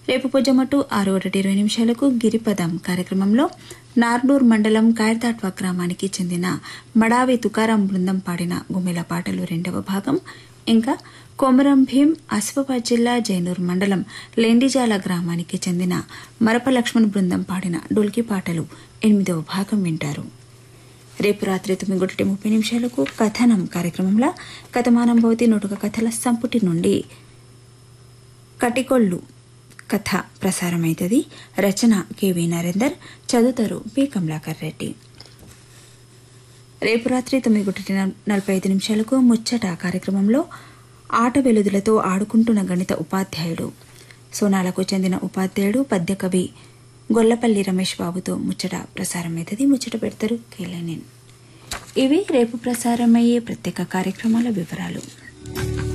రేపు పొజ్జమటు ఆరు ఒకటి ఇరవై నిమిషాలకు గిరిపదం కార్యక్రమంలో నార్నూర్ మండలం కాయర్దాట్వా గ్రామానికి చెందిన మడావి తుకారాం బృందం పాడిన గుమ్మెల పాటలు రెండవ భాగం ఇంకా కొమరం భీం ఆసిఫాబాద్ జిల్లా జైనూర్ మండలం లెండిజాల గ్రామానికి చెందిన మరప లక్ష్మణ్ బృందం పాడిన డొల్కి పాటలు ఎనిమిదవ భాగం వింటారు రేపు రాత్రి తొమ్మిది గంటల ముప్పై నిమిషాలకు కథనం కార్యక్రమంలో కథమానం భవతి నూటక కథల సంపుటి నుండి కటికొల్లు కథ ప్రసారమైతది రచన కెవి నరేందర్ చదువుతారు పి కమలాకర్ రెడ్డి రేపు రాత్రి తొమ్మిది గంటల నలభై ఐదు నిమిషాలకు ముచ్చట కార్యక్రమంలో ఆట వెలుదులతో ఆడుకుంటున్న గణిత ఉపాధ్యాయుడు సోనాలకు చెందిన ఉపాధ్యాయుడు పద్యకవి గొల్లపల్లి రమేష్ బాబుతో ముచ్చట ప్రసారమైతది ముచ్చట పెడతారు కేలెనిన్ ఇవి రేపు ప్రసారమయ్యే ప్రత్యేక కార్యక్రమాల వివరాలు